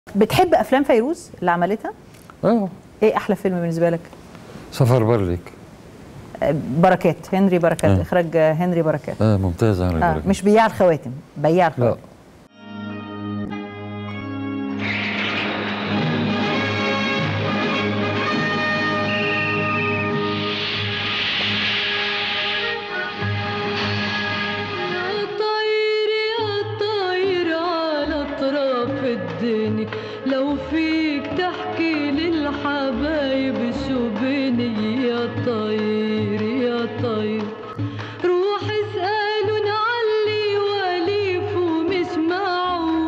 بتحب افلام فيروز اللي عملتها اه ايه احلى فيلم بالنسبه لك سفر برلك آه، بركات هنري بركات آه. اخراج آه، هنري بركات اه ممتازة هنري آه بركات. مش بياع الخواتم بياع لا الخواتم يا طير يا طير على اطراف الدنيا لو فيك تحكي للحبايب شو بيني يا طير يا طير روح اسألن علي وليف ومش معه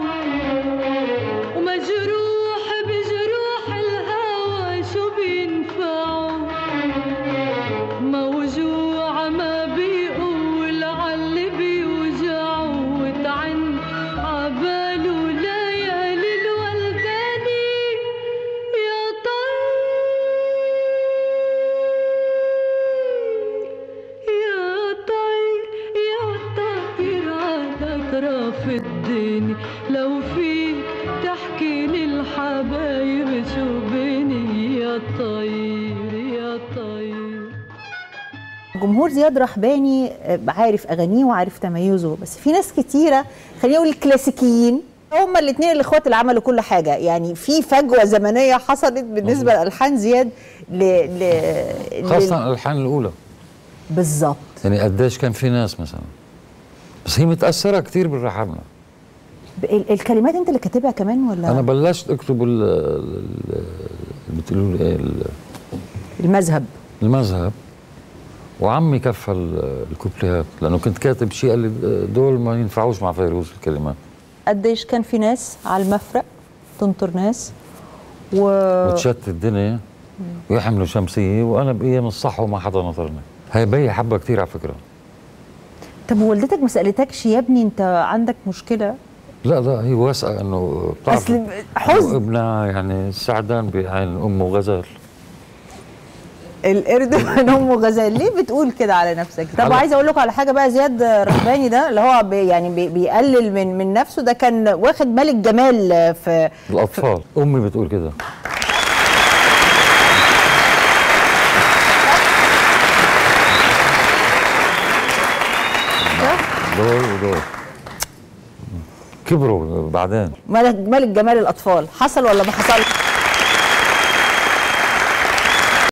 ومجروح بجروح الهوى شو بينفعه موجوع ما بيقول عاللي بيوجعه وتعن عباله ليالي الولداني يا طير يا طير يا طير على اطراف الدنيا لو فيك تحكي للحبايب شو بيني يا طير يا طير جمهور زياد رحباني آه، عارف اغانيه وعارف تميزه بس في ناس كتيره خلينا نقول الكلاسيكيين هما الاثنين الاخوات اللي عملوا كل حاجه يعني في فجوه زمنيه حصلت بالنسبه لالحان زياد ل, ل... خاصة الألحان الأولى بالظبط يعني قديش كان في ناس مثلا بس هي متأثرة كتير بالرحمنة ب- ال- الكلمات انت اللي كاتبها كمان ولا أنا بلشت أكتب ال ال- بتقولوا لي إيه ال- المذهب المذهب وعمي كفل الكوبليهات لأنه كنت كاتب شيء قال لي دول ما ينفعوش مع فيروز الكلمات قديش كان في ناس على المفرق تنطر ناس و وتشتت الدنيا ويحملوا شمسية وأنا بأيام الصح وما حدا نطرني هي بي حبها كتير على فكرة طب والدتك ما سالتكش يا ابني انت عندك مشكله لا لا هي واثقة إنه بتعرف اصل حزن ابنها يعني سعدان بعين أمه غزال القرد من امه غزال ليه بتقول كده على نفسك طب على- وعايزه اقول لكم على حاجه بقى زياد رحباني ده اللي هو بي يعني بي بيقلل من من نفسه ده كان واخد ملك جمال في الأطفال أمي بتقول كده دول ودول كبروا بعدين ملك ملك جمال الاطفال حصل ولا ما حصلش